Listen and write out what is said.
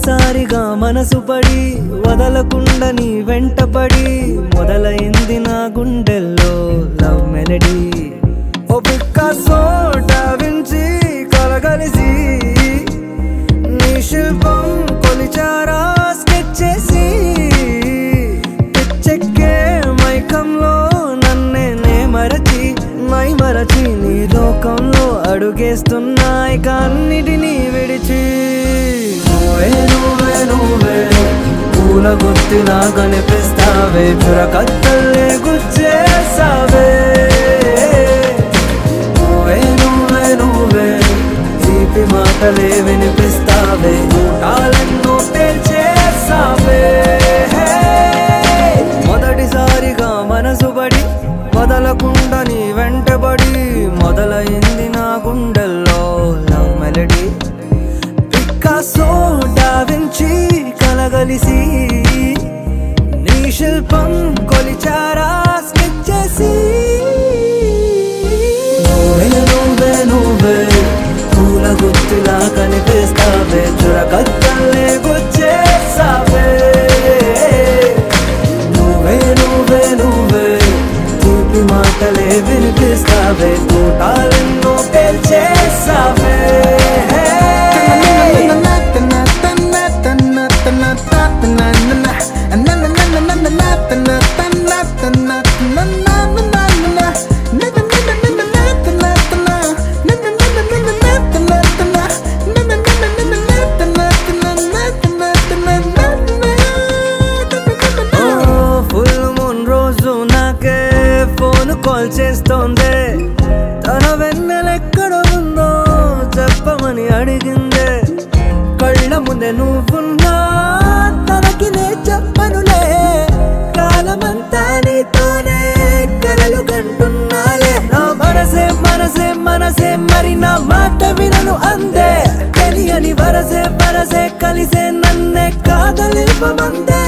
మొదటిసారిగా మనసు పడి వదలకుండా నీ వెంటపడి మొదలైంది నా గుండెల్లో లవ్ మెలడీ ఓ పిక్కాసో డావించి కలగలిసి నీ శిల్పం కొలిచారా స్కెచ్ చేసి పిచ్చెక్కే మైకంలో నన్నే నే మరచి మై మరచి నీ లోకంలో అడుగేస్తున్నాయి కన్నిటినీ విడిచి నువ్వే నువ్వే నువ్వే పూల గుర్తిలా కనిపిస్తావే చురకత్తల్లే గుచ్చేసావే నువ్వే నువ్వే నువ్వే తీపి మాటలే వినిపిస్తావే ఊటాలెన్నో పేల్చేసావే మొదటిసారిగా మనసు పడి వదలకుండా నీ వెంటబడి మొదలైంది నా గుండెల్లో లవ్ మెలడీ పికాసో డావించి కలగలిసి నీ శిల్పం కొలిచారా స్కెచ్ చేసి నువ్వే నువ్వే నువ్వే పూల గుర్తులా కనిపిస్తావే చురకత్తల్లే గుచ్చేసావే నువ్వే నువ్వే నువ్వే తీపి మాటలే వినిపిస్తావే కూటాలెన్నో పేల్చేసావే ఓ ఫుల్ మూన్ రోజు నాకే ఫోన్ కాల్ చేస్తోంది తన వెన్నెలెక్కడ ఉందో చెప్పమని అడిగిందే కళ్ళ ముందే నువ్వున్నా తనకి నే చెప్పనులే కాలమంతా నీతోనే కలలు కంటున్నాలే నా మనసే మనసే మనసే మరి నా మాట వినను అందే తెలియని వరసే వరసే కలిసే నన్నే కాదలిపమందే